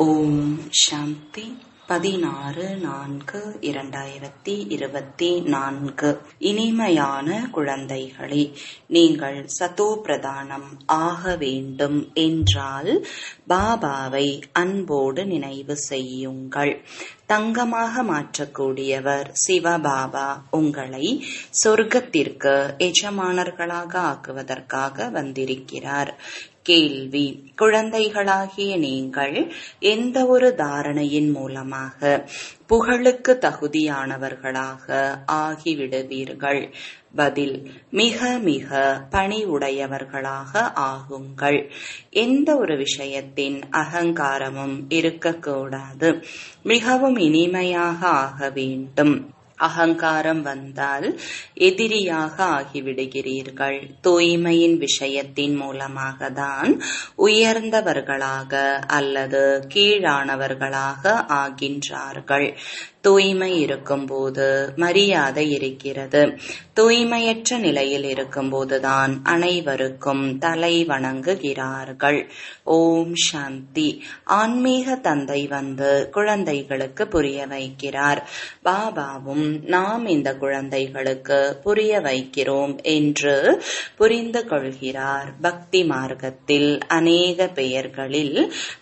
ஓம் சாந்தி பதினாறு நான்கு இரண்டாயிரத்தி இருபத்தி நான்கு இனிமையான குழந்தைகளே நீங்கள் சதோ பிரதானம் ஆக வேண்டும் என்றால் பாபாவை அன்போடு நினைவு செய்யுங்கள் தங்கமாக மாற்றக்கூடியவர் சிவபாபா உங்களை சொர்க்கத்திற்கு எஜமானர்களாக ஆக்குவதற்காக வந்திருக்கிறார் கேள்வி குழந்தைகளாகிய நீங்கள் எந்த ஒரு தாரணையின் மூலமாக புகழுக்கு தகுதியானவர்களாக ஆகிவிடுவீர்கள் பதில் மிக மிக பணிவுடையவர்களாக ஆகுங்கள் எந்த ஒரு விஷயத்தின் அகங்காரமும் இருக்கக்கூடாது மிகவும் இனிமையாக ஆக வேண்டும் அகங்காரம் வந்தால் எதிரியாக ஆகிவிடுகிறீர்கள் தூய்மையின் விஷயத்தின் மூலமாக தான் உயர்ந்தவர்களாக அல்லது கீழானவர்களாக ஆகின்றார்கள் தூய்மை இருக்கும்போது மரியாதை இருக்கிறது தூய்மையற்ற நிலையில் இருக்கும்போதுதான் அனைவருக்கும் தலை வணங்குகிறார்கள் ஓம் சாந்தி ஆன்மீக தந்தை வந்து குழந்தைகளுக்கு புரிய வைக்கிறார் பாபாவும் நாம் இந்த குழந்தைகளுக்கு புரிய வைக்கிறோம் என்று புரிந்து கொள்கிறார் பக்தி மார்க்கத்தில் அநேக பெயர்களில்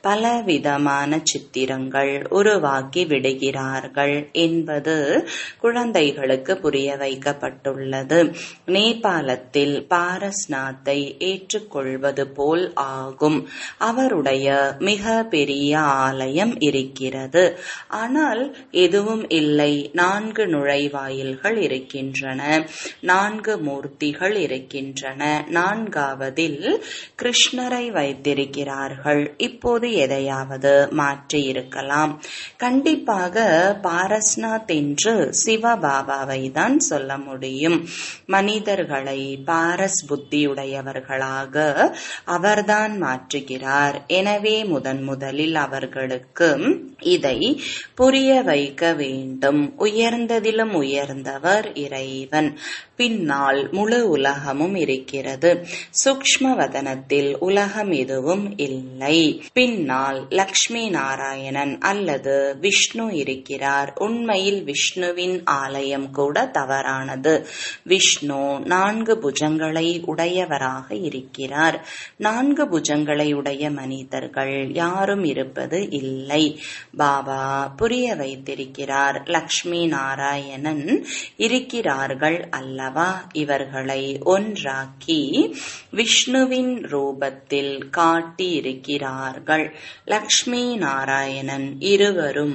பலவிதமான சித்திரங்கள் உருவாக்கி விடுகிறார்கள் என்பது குழந்தைகளுக்கு புரிய வைக்கப்பட்டுள்ளது நேபாளத்தில் பாரஸ்நாத்தை ஏற்றுக்கொள்வது போல் ஆகும் அவருடைய மிக பெரிய ஆலயம் இருக்கிறது ஆனால் எதுவும் இல்லை நான்கு நுழைவாயில்கள் இருக்கின்றன நான்கு மூர்த்திகள் இருக்கின்றன நான்காவதில் கிருஷ்ணரை வைத்திருக்கிறார்கள் இப்போது எதையாவது மாற்றி இருக்கலாம் கண்டிப்பாக பாரஸ்நாத் என்று சிவபாபாவை தான் சொல்ல முடியும் மனிதர்களை பாரஸ் புத்தியுடையவர்களாக அவர்தான் மாற்றுகிறார் எனவே முதன் முதலில் அவர்களுக்கு இதை புரிய வைக்க வேண்டும் உயர்ந்ததிலும் உயர்ந்தவர் இறைவன் பின்னால் முழு உலகமும் இருக்கிறது சூக்ம வதனத்தில் உலகம் எதுவும் இல்லை பின்னால் லக்ஷ்மி நாராயணன் அல்லது விஷ்ணு இருக்கிறார் உண்மையில் விஷ்ணுவின் ஆலயம் கூட தவறானது விஷ்ணு நான்கு புஜங்களை உடையவராக இருக்கிறார் நான்கு புஜங்களை உடைய மனிதர்கள் யாரும் இருப்பது இல்லை பாபா புரிய வைத்திருக்கிறார் லக்ஷ்மி நாராயணன் இருக்கிறார்கள் அல்லவா இவர்களை ஒன்றாக்கி விஷ்ணுவின் ரூபத்தில் காட்டி இருக்கிறார்கள் லக்ஷ்மி நாராயணன் இருவரும்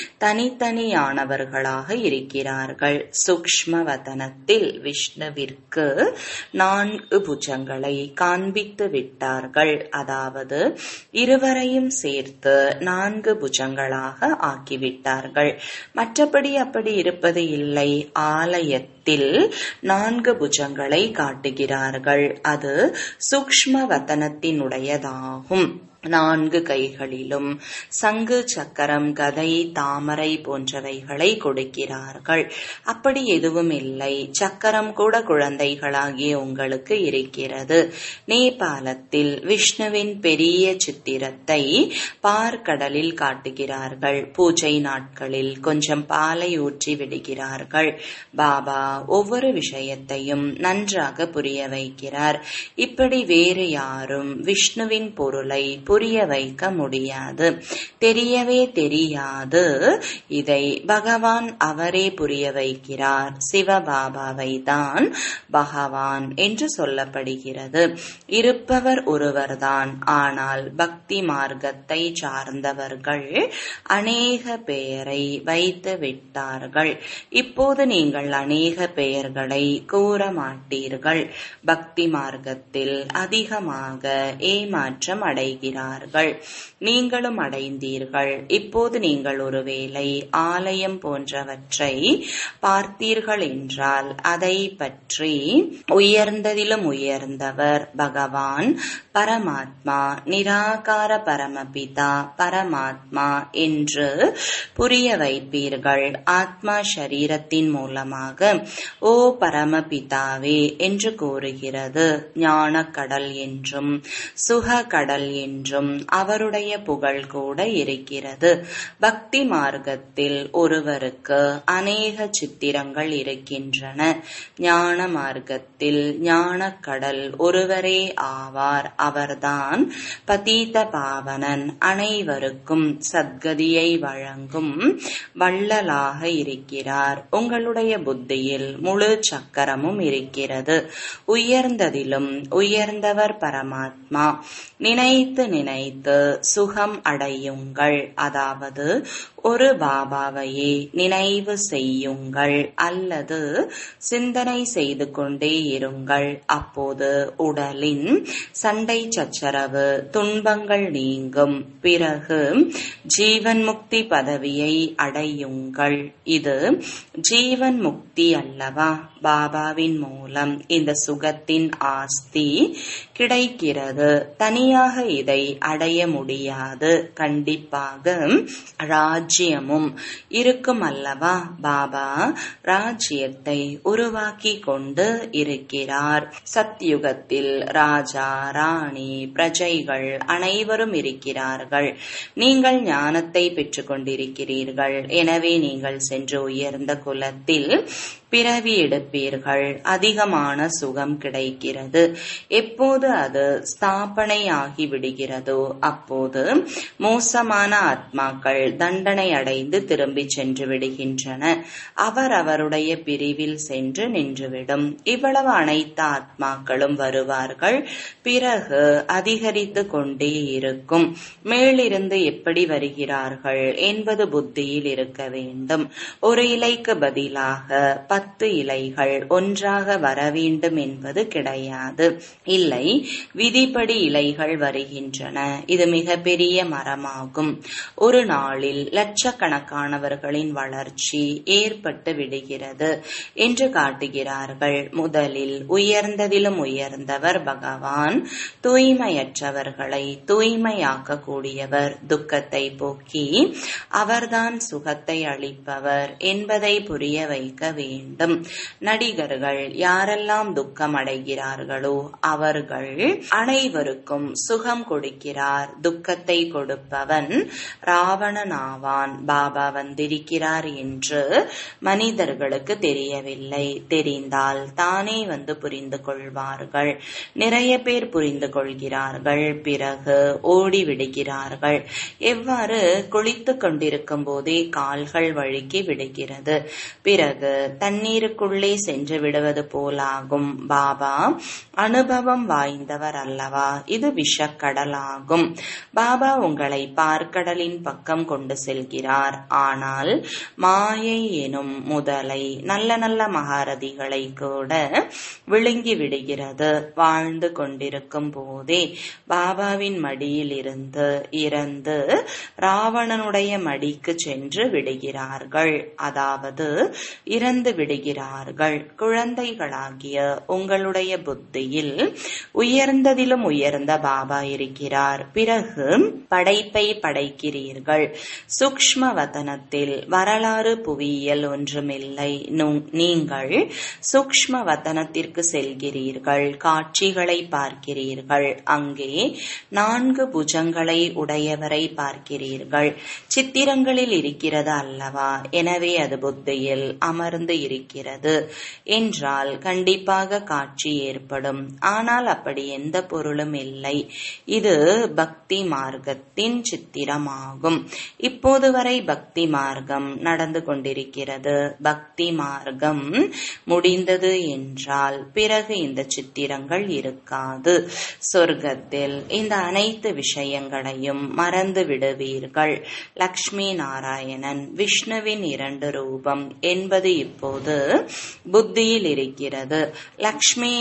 தனித்தனியானவர்களாக இருக்கிறார்கள் சூக்ம வதனத்தில் விஷ்ணுவிற்கு நான்கு புஜங்களை காண்பித்து விட்டார்கள் அதாவது இருவரையும் சேர்த்து நான்கு புஜங்களாக ஆக்கிவிட்டார்கள் மற்றபடி அப்படி இருப்பது இல்லை ஆலயத்தில் நான்கு புஜங்களை காட்டுகிறார்கள் அது சூக்ம வதனத்தினுடையதாகும் நான்கு கைகளிலும் சங்கு சக்கரம் கதை தாமரை போன்றவைகளை கொடுக்கிறார்கள் அப்படி எதுவும் இல்லை சக்கரம் கூட குழந்தைகளாகிய உங்களுக்கு இருக்கிறது நேபாளத்தில் விஷ்ணுவின் பெரிய சித்திரத்தை பார்க்கடலில் காட்டுகிறார்கள் பூஜை நாட்களில் கொஞ்சம் பாலை ஊற்றி விடுகிறார்கள் பாபா ஒவ்வொரு விஷயத்தையும் நன்றாக புரிய வைக்கிறார் இப்படி வேறு யாரும் விஷ்ணுவின் பொருளை புரிய வைக்க முடியாது தெரியவே தெரியாது இதை பகவான் அவரே புரிய வைக்கிறார் சிவபாபாவை தான் பகவான் என்று சொல்லப்படுகிறது இருப்பவர் ஒருவர்தான் ஆனால் பக்தி மார்க்கத்தை சார்ந்தவர்கள் அநேக பெயரை வைத்து விட்டார்கள் இப்போது நீங்கள் அநேக பெயர்களை கூற மாட்டீர்கள் பக்தி மார்க்கத்தில் அதிகமாக ஏமாற்றம் அடைகிறார் இருக்கிறார்கள் நீங்களும் அடைந்தீர்கள் இப்போது நீங்கள் ஒருவேளை ஆலயம் போன்றவற்றை பார்த்தீர்கள் என்றால் அதை பற்றி உயர்ந்ததிலும் உயர்ந்தவர் பகவான் பரமாத்மா நிராகார பரமபிதா பரமாத்மா என்று புரிய வைப்பீர்கள் ஆத்மா சரீரத்தின் மூலமாக ஓ பரமபிதாவே என்று கூறுகிறது ஞான கடல் என்றும் சுக கடல் என்றும் என்றும் அவருடைய புகழ் கூட இருக்கிறது பக்தி மார்க்கத்தில் ஒருவருக்கு அநேக சித்திரங்கள் இருக்கின்றன ஞான மார்க்கத்தில் ஞானக்கடல் ஒருவரே ஆவார் அவர்தான் பதீத பாவனன் அனைவருக்கும் சத்கதியை வழங்கும் வள்ளலாக இருக்கிறார் உங்களுடைய புத்தியில் முழு சக்கரமும் இருக்கிறது உயர்ந்ததிலும் உயர்ந்தவர் பரமாத்மா நினைத்து நினைத்து சுகம் அடையுங்கள் அதாவது ஒரு பாபாவையே நினைவு செய்யுங்கள் அல்லது சிந்தனை செய்து கொண்டே இருங்கள் அப்போது உடலின் சண்டை சச்சரவு துன்பங்கள் நீங்கும் பிறகு ஜீவன் முக்தி பதவியை அடையுங்கள் இது ஜீவன் முக்தி அல்லவா பாபாவின் மூலம் இந்த சுகத்தின் ஆஸ்தி கிடைக்கிறது தனியாக இதை அடைய முடியாது கண்டிப்பாக ராஜ்யமும் இருக்கும் அல்லவா பாபா ராஜ்யத்தை உருவாக்கி கொண்டு இருக்கிறார் சத்யுகத்தில் ராஜா ராணி பிரஜைகள் அனைவரும் இருக்கிறார்கள் நீங்கள் ஞானத்தை பெற்றுக் கொண்டிருக்கிறீர்கள் எனவே நீங்கள் சென்று உயர்ந்த குலத்தில் பிறவி எடுப்பீர்கள் அதிகமான சுகம் கிடைக்கிறது எப்போது அது ஸ்தாபனை ஆகி விடுகிறதோ அப்போது மோசமான ஆத்மாக்கள் தண்டனை அடைந்து திரும்பி சென்று விடுகின்றன அவர் அவருடைய பிரிவில் சென்று நின்றுவிடும் இவ்வளவு அனைத்து ஆத்மாக்களும் வருவார்கள் பிறகு அதிகரித்து கொண்டே இருக்கும் மேலிருந்து எப்படி வருகிறார்கள் என்பது புத்தியில் இருக்க வேண்டும் ஒரு இலைக்கு பதிலாக பத்து இலைகள் ஒன்றாக வர வேண்டும் என்பது கிடையாது இல்லை விதிப்படி இலைகள் வருகின்றன இது மிகப்பெரிய மரமாகும் ஒரு நாளில் லட்சக்கணக்கானவர்களின் வளர்ச்சி ஏற்பட்டு விடுகிறது என்று காட்டுகிறார்கள் முதலில் உயர்ந்ததிலும் உயர்ந்தவர் பகவான் தூய்மையற்றவர்களை தூய்மையாக்க கூடியவர் துக்கத்தை போக்கி அவர்தான் சுகத்தை அளிப்பவர் என்பதை புரிய வைக்க வேண்டும் நடிகர்கள் யாரெல்லாம் துக்கம் அடைகிறார்களோ அவர்கள் அனைவருக்கும் சுகம் கொடுக்கிறார் துக்கத்தை கொடுப்பவன் ராவணன் ஆவான் பாபா வந்திருக்கிறார் என்று மனிதர்களுக்கு தெரியவில்லை தெரிந்தால் தானே வந்து புரிந்து கொள்வார்கள் நிறைய பேர் புரிந்து கொள்கிறார்கள் பிறகு ஓடி விடுகிறார்கள் எவ்வாறு குளித்துக் கொண்டிருக்கும் போதே கால்கள் வழுக்கி விடுகிறது பிறகு தண்ணீருக்குள்ளே சென்று விடுவது போலாகும் பாபா அனுபவம் வாய்ந்தவர் அல்லவா இது விஷக்கடலாகும் பாபா உங்களை பார்க்கடலின் பக்கம் கொண்டு செல்கிறார் ஆனால் மாயை எனும் முதலை நல்ல நல்ல மகாரதிகளை கூட விழுங்கி விடுகிறது வாழ்ந்து கொண்டிருக்கும் போதே பாபாவின் மடியில் இருந்து இறந்து ராவணனுடைய மடிக்கு சென்று விடுகிறார்கள் அதாவது இறந்து விடுகிறார்கள் குழந்தைகளாகிய உங்களுடைய புத்தியில் உயர்ந்ததிலும் உயர்ந்த பாபா இருக்கிறார் பிறகு படைப்பை படைக்கிறீர்கள் சூக்ஷ்ம வதனத்தில் வரலாறு புவியியல் ஒன்றுமில்லை நீங்கள் சூக்ஷ்ம வதனத்திற்கு செல்கிறீர்கள் காட்சிகளை பார்க்கிறீர்கள் அங்கே நான்கு புஜங்களை உடையவரை பார்க்கிறீர்கள் சித்திரங்களில் இருக்கிறது அல்லவா எனவே அது புத்தியில் அமர்ந்து இருக்கிறது என்றால் கண்டிப்பாக காட்சி ஏற்படும் ஆனால் அப்படி எந்த பொருளும் இல்லை இது பக்தி மார்க்கத்தின் சித்திரமாகும் இப்போது வரை பக்தி மார்க்கம் நடந்து கொண்டிருக்கிறது பக்தி மார்க்கம் முடிந்தது என்றால் பிறகு இந்த சித்திரங்கள் இருக்காது சொர்க்கத்தில் இந்த அனைத்து விஷயங்களையும் மறந்து விடுவீர்கள் லக்ஷ்மி நாராயணன் விஷ்ணுவின் இரண்டு ரூபம் என்பது இப்போது புத்தியில் இருக்கிறது லக்ஷ்மி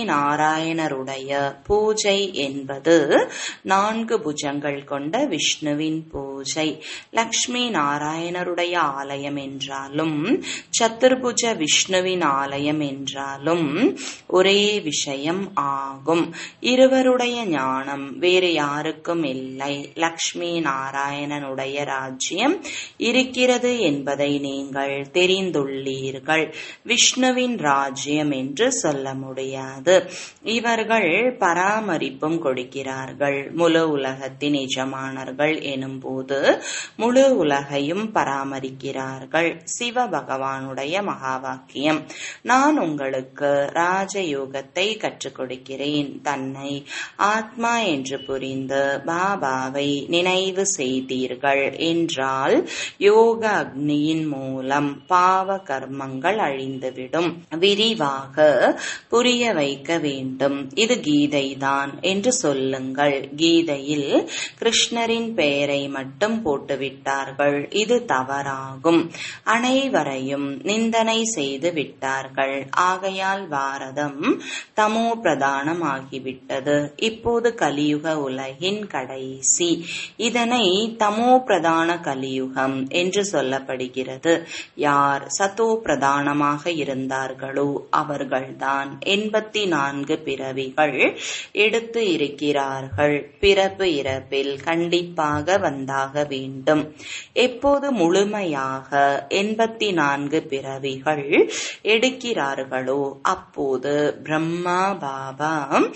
நாராயணருடைய பூஜை என்பது நான்கு புஜங்கள் கொண்ட விஷ்ணுவின் பூஜை பூஜை லக்ஷ்மி நாராயணருடைய ஆலயம் என்றாலும் சத்துர்புஜ விஷ்ணுவின் ஆலயம் என்றாலும் ஒரே விஷயம் ஆகும் இருவருடைய ஞானம் வேறு யாருக்கும் இல்லை லக்ஷ்மி நாராயணனுடைய ராஜ்யம் இருக்கிறது என்பதை நீங்கள் தெரிந்துள்ளீர்கள் விஷ்ணுவின் ராஜ்யம் என்று சொல்ல முடியாது இவர்கள் பராமரிப்பும் கொடுக்கிறார்கள் முழு உலகத்தின் எஜமானர்கள் எனும்போது முழு உலகையும் பராமரிக்கிறார்கள் சிவ பகவானுடைய மகா வாக்கியம் நான் உங்களுக்கு ராஜயோகத்தை கற்றுக் கொடுக்கிறேன் தன்னை ஆத்மா என்று புரிந்து பாபாவை நினைவு செய்தீர்கள் என்றால் யோக அக்னியின் மூலம் பாவ கர்மங்கள் அழிந்துவிடும் விரிவாக புரிய வைக்க வேண்டும் இது கீதைதான் என்று சொல்லுங்கள் கீதையில் கிருஷ்ணரின் பெயரை மட்டும் போட்டுவிட்டார்கள் இது தவறாகும் அனைவரையும் நிந்தனை செய்து விட்டார்கள் ஆகையால் பாரதம் தமோ பிரதானம் ஆகிவிட்டது இப்போது கலியுக உலகின் கடைசி இதனை தமோ பிரதான கலியுகம் என்று சொல்லப்படுகிறது யார் சதோ பிரதானமாக இருந்தார்களோ அவர்கள்தான் எண்பத்தி நான்கு பிறவிகள் எடுத்து இருக்கிறார்கள் பிறப்பு இறப்பில் கண்டிப்பாக வந்தாக வேண்டும் எப்போது முழுமையாக எண்பத்தி நான்கு பிறவிகள் எடுக்கிறார்களோ அப்போது பிரம்மா பாபா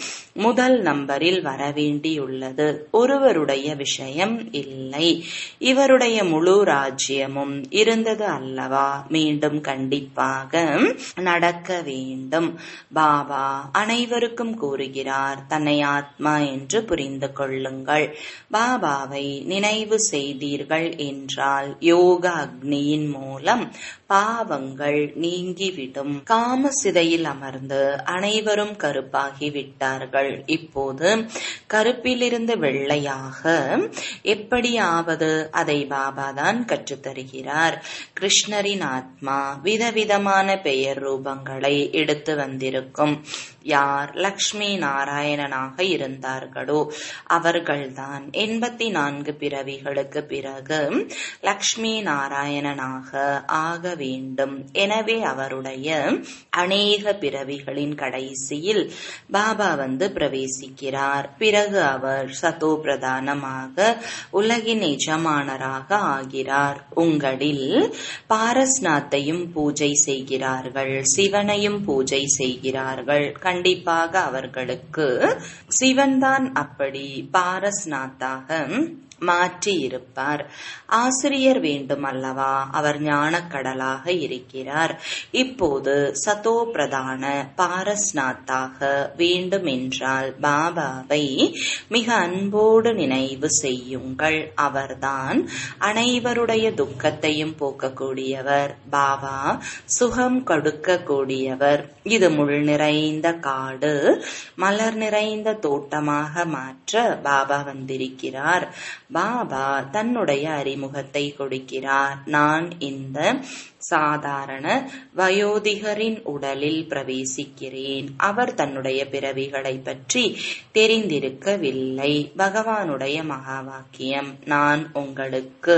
முதல் நம்பரில் வரவேண்டியுள்ளது ஒருவருடைய விஷயம் இல்லை இவருடைய முழு ராஜ்யமும் இருந்தது அல்லவா மீண்டும் கண்டிப்பாக நடக்க வேண்டும் பாபா அனைவருக்கும் கூறுகிறார் தன்னை ஆத்மா என்று புரிந்து கொள்ளுங்கள் பாபாவை நினைவு செய்தீர்கள் என்றால் யோக அக்னியின் மூலம் பாவங்கள் நீங்கிவிடும் காம சிதையில் அமர்ந்து அனைவரும் கருப்பாகி விட்டார்கள் இப்போது கருப்பிலிருந்து வெள்ளையாக எப்படியாவது அதை பாபாதான் கற்றுத்தருகிறார் கிருஷ்ணரின் ஆத்மா விதவிதமான பெயர் ரூபங்களை எடுத்து வந்திருக்கும் யார் லக்ஷ்மி நாராயணனாக இருந்தார்களோ அவர்கள்தான் எண்பத்தி நான்கு பிறவிகளுக்கு பிறகு லக்ஷ்மி நாராயணனாக ஆக வேண்டும் எனவே அவருடைய அநேக பிறவிகளின் கடைசியில் பாபா வந்து பிரவேசிக்கிறார் பிறகு அவர் சதோ பிரதானமாக உலகின் எஜமானராக ஆகிறார் உங்களில் பாரஸ்நாத்தையும் பூஜை செய்கிறார்கள் சிவனையும் பூஜை செய்கிறார்கள் கண்டிப்பாக அவர்களுக்கு சிவன்தான் அப்படி பாரஸ்நாத்தாக மாற்றி இருப்பார் ஆசிரியர் வேண்டும் அல்லவா அவர் ஞானக்கடலாக இருக்கிறார் இப்போது சதோ பிரதான பாரஸ்நாத்தாக வேண்டும் என்றால் பாபாவை மிக அன்போடு நினைவு செய்யுங்கள் அவர்தான் அனைவருடைய துக்கத்தையும் போக்கக்கூடியவர் பாபா சுகம் கொடுக்கக்கூடியவர் இது முள் நிறைந்த காடு மலர் நிறைந்த தோட்டமாக மாற்ற பாபா வந்திருக்கிறார் பாபா தன்னுடைய அறிமுகத்தை கொடுக்கிறார் நான் இந்த சாதாரண வயோதிகரின் உடலில் பிரவேசிக்கிறேன் அவர் தன்னுடைய பிறவிகளை பற்றி தெரிந்திருக்கவில்லை பகவானுடைய மகா வாக்கியம் நான் உங்களுக்கு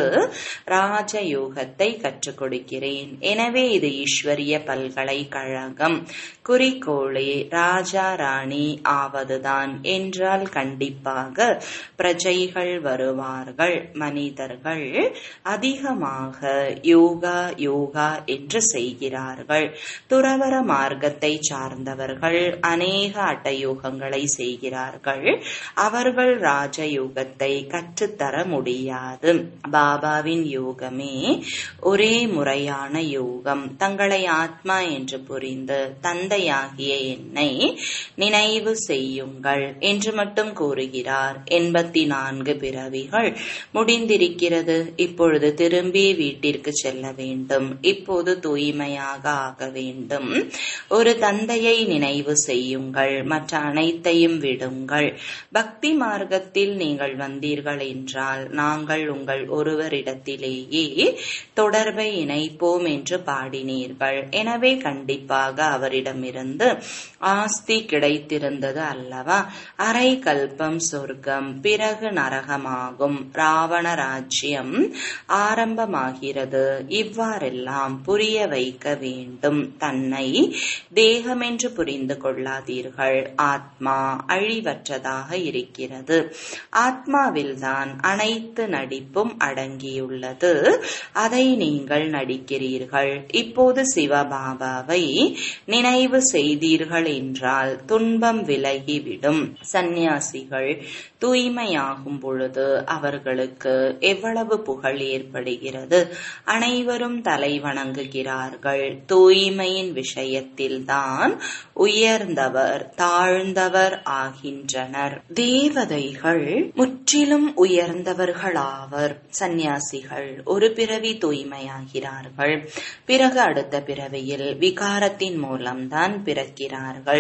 ராஜயோகத்தை கற்றுக் கொடுக்கிறேன் எனவே இது ஈஸ்வரிய பல்கலைக்கழகம் குறிக்கோளே ராஜா ராணி ஆவதுதான் என்றால் கண்டிப்பாக பிரஜைகள் வருவார்கள் மனிதர்கள் அதிகமாக யோகா யோகா என்று செய்கிறார்கள் துறவர மார்க்கத்தை சார்ந்தவர்கள் அநேக அட்டயோகங்களை செய்கிறார்கள் அவர்கள் ராஜயோகத்தை கற்றுத்தர முடியாது பாபாவின் யோகமே ஒரே முறையான யோகம் தங்களை ஆத்மா என்று புரிந்து தந்தையாகிய என்னை நினைவு செய்யுங்கள் என்று மட்டும் கூறுகிறார் எண்பத்தி நான்கு பிறவிகள் முடிந்திருக்கிறது இப்பொழுது திரும்பி வீட்டிற்கு செல்ல வேண்டும் இப்போது தூய்மையாக ஆக வேண்டும் ஒரு தந்தையை நினைவு செய்யுங்கள் மற்ற அனைத்தையும் விடுங்கள் பக்தி மார்க்கத்தில் நீங்கள் வந்தீர்கள் என்றால் நாங்கள் உங்கள் ஒருவரிடத்திலேயே தொடர்பை இணைப்போம் என்று பாடினீர்கள் எனவே கண்டிப்பாக அவரிடமிருந்து ஆஸ்தி கிடைத்திருந்தது அல்லவா அரை கல்பம் சொர்க்கம் பிறகு நரகமாகும் ராவண ராஜ்யம் ஆரம்பமாகிறது இவ்வாறெல்லாம் புரிய வைக்க வேண்டும் தன்னை தேகமென்று புரிந்து கொள்ளாதீர்கள் ஆத்மா அழிவற்றதாக இருக்கிறது ஆத்மாவில்தான் அனைத்து நடிப்பும் அடங்கியுள்ளது அதை நீங்கள் நடிக்கிறீர்கள் இப்போது சிவபாபாவை நினைவு செய்தீர்கள் என்றால் துன்பம் விலகிவிடும் சந்நியாசிகள் தூய்மையாகும் பொழுது அவர்களுக்கு எவ்வளவு புகழ் ஏற்படுகிறது அனைவரும் தலை வணங்குகிறார்கள் தூய்மையின் விஷயத்தில்தான் உயர்ந்தவர் தாழ்ந்தவர் ஆகின்றனர் தேவதைகள் முற்றிலும் உயர்ந்தவர்களாவர் சந்நியாசிகள் ஒரு பிறவி தூய்மையாகிறார்கள் பிறகு அடுத்த பிறவியில் விகாரத்தின் மூலம்தான் பிறக்கிறார்கள்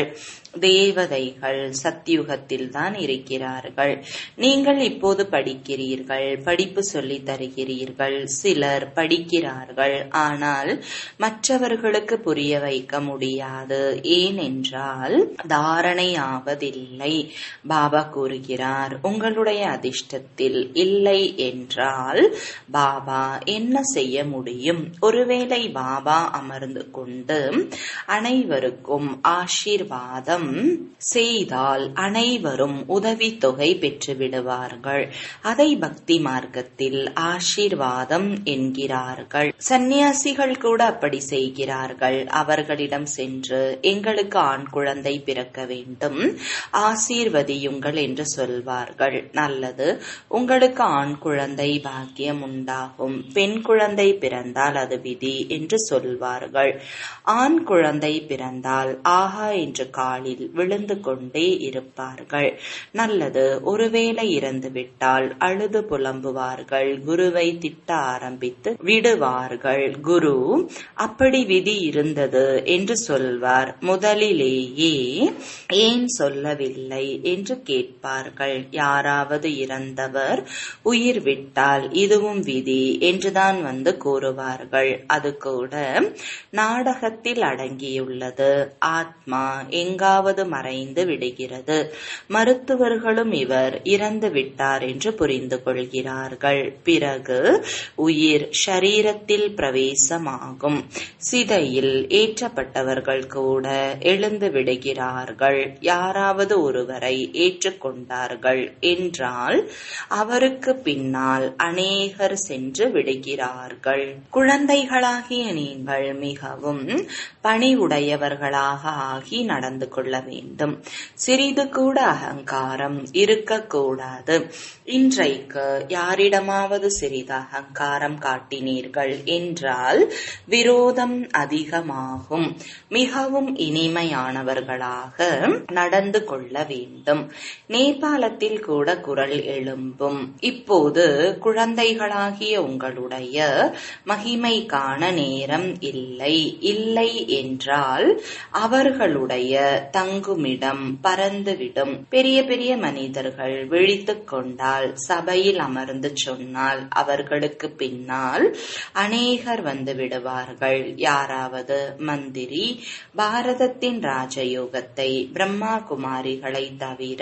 தேவதைகள் சத்தியுகத்தில் தான் இருக்கிறார்கள் நீங்கள் இப்போது படிக்கிறீர்கள் படிப்பு சொல்லி தருகிறீர்கள் சிலர் படிக்கிறார்கள் ஆனால் மற்றவர்களுக்கு புரிய வைக்க முடியாது ஏனென்றால் தாரணை ஆவதில்லை பாபா கூறுகிறார் உங்களுடைய அதிர்ஷ்டத்தில் இல்லை என்றால் பாபா என்ன செய்ய முடியும் ஒருவேளை பாபா அமர்ந்து கொண்டு அனைவருக்கும் ஆசீர்வாதம் செய்தால் அனைவரும் உதவி தொகை பெற்று விடுவார்கள் அதை பக்தி மார்க்கத்தில் ஆசீர்வாதம் என்கிறார்கள் சந்நியாசிகள் கூட அப்படி செய்கிறார்கள் அவர்களிடம் சென்று எங்களுக்கு ஆண் குழந்தை பிறக்க வேண்டும் ஆசீர்வதியுங்கள் என்று சொல்வார்கள் நல்லது உங்களுக்கு ஆண் குழந்தை பாக்கியம் உண்டாகும் பெண் குழந்தை பிறந்தால் அது விதி என்று சொல்வார்கள் ஆண் குழந்தை பிறந்தால் ஆஹா என்று காலில் விழுந்து கொண்டே இருப்பார்கள் நல்லது ஒருவேளை இறந்து விட்டால் அழுது புலம்புவார்கள் குருவை திட்ட ஆரம்பித்து விடுவார்கள் குரு அப்படி விதி இருந்தது என்று சொல்வார் முதலிலேயே ஏன் சொல்லவில்லை என்று கேட்பார்கள் யாராவது இறந்தவர் உயிர் விட்டால் இதுவும் விதி என்றுதான் வந்து கூறுவார்கள் அது கூட நாடகத்தில் அடங்கியுள்ளது ஆத்மா எங்காவது மறைந்து விடுகிறது மருத்துவர்களும் இவர் இறந்து விட்டார் என்று புரிந்து கொள்கிறார்கள் பிறகு உயிர் ஷரீரத்தில் பிரவேசமாகும் சிதையில் ஏற்றப்பட்டவர்கள் கூட எழுந்து விடுகிறார்கள் யாராவது ஒருவரை ஏற்றுக்கொண்டார்கள் என்றால் அவருக்கு பின்னால் அநேகர் சென்று விடுகிறார்கள் குழந்தைகளாகிய நீங்கள் மிகவும் பணிவுடையவர்களாக ஆகி நடந்து கொள்ள வேண்டும் சிறிது கூட அகங்காரம் இருக்கக்கூடாது இன்றைக்கு யாரிடமாவது சிறிது அகங்காரம் காட்டினீர்கள் என்றால் விரோதம் அதிகமாகும் மிகவும் இனிமையானவர்களாக நடந்து கொள்ள வேண்டும் நேபாளத்தில் கூட குரல் எழும்பும் இப்போது குழந்தைகளாகிய உங்களுடைய மகிமை காண நேரம் இல்லை இல்லை என்றால் அவர்களுடைய தங்குமிடம் பறந்துவிடும் பெரிய பெரிய மனிதர்கள் விழித்துக் கொண்டால் சபையில் அமர்ந்து சொன்னால் அவர்களுக்கு பின்னால் அநேகர் வந்து விடுவார்கள் யாராவது மந்திரி பாரதத்தின் ராஜயோகத்தை பிரம்மா குமாரிகளை தவிர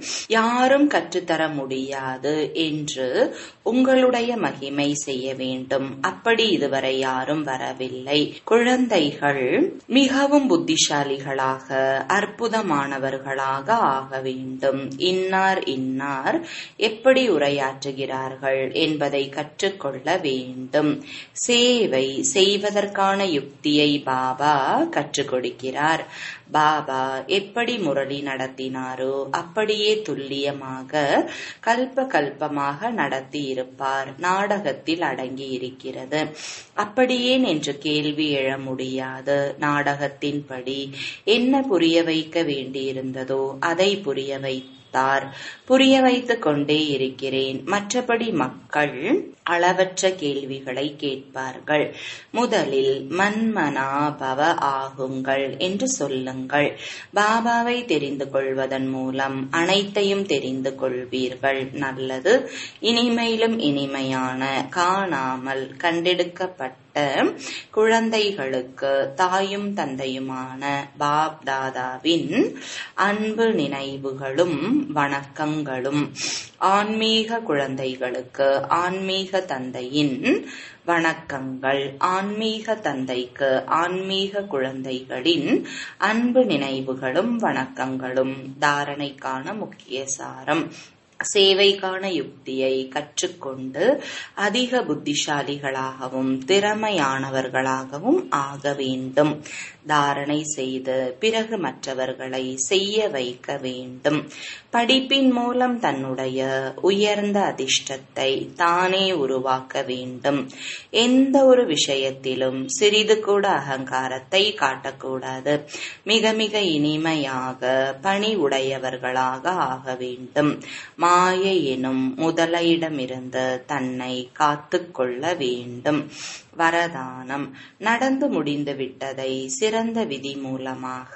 யாரும் கற்றுத்தர முடியாது என்று உங்களுடைய மகிமை செய்ய வேண்டும் அப்படி இதுவரை யாரும் வரவில்லை குழந்தைகள் மிகவும் புத்திசாலிகளாக அற்புதமானவர்களாக ஆக வேண்டும் இன்னார் இன்னார் எப்படி உரையாற்றுகிறார்கள் என்பதை கற்றுக்கொள்ள வேண்டும் சேவை செய்வதற்கான யுக்தியை பாபா கற்றுக் கொடுக்கிறார் பாபா எப்படி முரளி நடத்தினாரோ அப்படியே துல்லியமாக கல்ப கல்பமாக நடத்தி இருப்பார் நாடகத்தில் அடங்கி இருக்கிறது அப்படியேன் என்று கேள்வி எழ முடியாது நாடகத்தின்படி என்ன புரிய வைக்க வேண்டியிருந்ததோ அதை புரிய வைத்து கொடுத்தார் புரிய வைத்துக் கொண்டே இருக்கிறேன் மற்றபடி மக்கள் அளவற்ற கேள்விகளை கேட்பார்கள் முதலில் மன்மனாபவ ஆகுங்கள் என்று சொல்லுங்கள் பாபாவை தெரிந்து கொள்வதன் மூலம் அனைத்தையும் தெரிந்து கொள்வீர்கள் நல்லது இனிமையிலும் இனிமையான காணாமல் கண்டெடுக்கப்பட்ட குழந்தைகளுக்கு தாயும் தந்தையுமான பாப் தாதாவின் அன்பு நினைவுகளும் வணக்கங்களும் ஆன்மீக குழந்தைகளுக்கு ஆன்மீக தந்தையின் வணக்கங்கள் ஆன்மீக தந்தைக்கு ஆன்மீக குழந்தைகளின் அன்பு நினைவுகளும் வணக்கங்களும் தாரணைக்கான முக்கிய சாரம் சேவைக்கான யுக்தியை கற்றுக்கொண்டு அதிக புத்திசாலிகளாகவும் திறமையானவர்களாகவும் ஆக வேண்டும் தாரணை செய்து பிறகு மற்றவர்களை செய்ய வைக்க வேண்டும் படிப்பின் மூலம் தன்னுடைய உயர்ந்த அதிர்ஷ்டத்தை தானே உருவாக்க வேண்டும் எந்த ஒரு விஷயத்திலும் சிறிது கூட அகங்காரத்தை காட்டக்கூடாது மிக மிக இனிமையாக பணி உடையவர்களாக ஆக வேண்டும் மாயை எனும் முதலையிடமிருந்து தன்னை காத்து கொள்ள வேண்டும் வரதானம் நடந்து முடிந்து விட்டதை சிறந்த விதி மூலமாக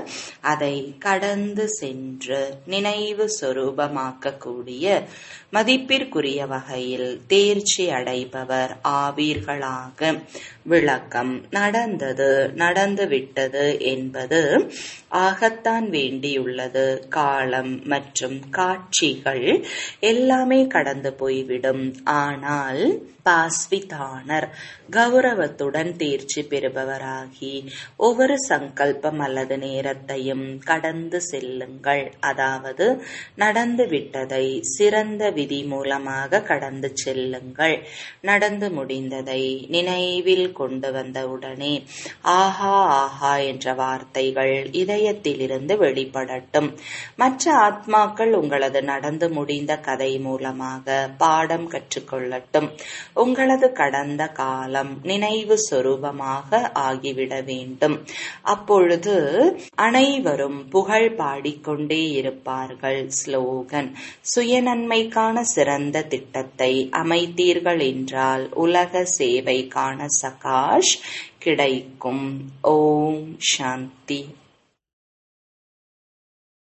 அதை கடந்து சென்று நினைவு சொரூபமாக்கக்கூடிய மதிப்பிற்குரிய வகையில் தேர்ச்சி அடைபவர் ஆவீர்களாக விளக்கம் நடந்தது நடந்து விட்டது என்பது ஆகத்தான் வேண்டியுள்ளது காலம் மற்றும் காட்சிகள் எல்லாமே கடந்து போய்விடும் ஆனால் பாஸ்விதானர் கௌரவத்துடன் தேர்ச்சி பெறுபவராகி ஒவ்வொரு சங்கல்பம் அல்லது நேரத்தையும் கடந்து செல்லுங்கள் அதாவது நடந்து விட்டதை சிறந்த விதி மூலமாக கடந்து செல்லுங்கள் நடந்து முடிந்ததை நினைவில் கொண்டு வந்தவுடனே ஆஹா ஆஹா என்ற வார்த்தைகள் இதயத்திலிருந்து வெளிப்படட்டும் மற்ற ஆத்மாக்கள் உங்களது நடந்து முடிந்த கதை மூலமாக பாடம் கற்றுக்கொள்ளட்டும் உங்களது கடந்த காலம் நினைவு சொரூபமாக ஆகிவிட வேண்டும் அப்பொழுது அனைவரும் புகழ் பாடிக்கொண்டே இருப்பார்கள் ஸ்லோகன் சுயநன்மைக்கான சிறந்த திட்டத்தை அமைத்தீர்கள் என்றால் உலக சேவைக்கான சகாஷ் கிடைக்கும் ஓம் சாந்தி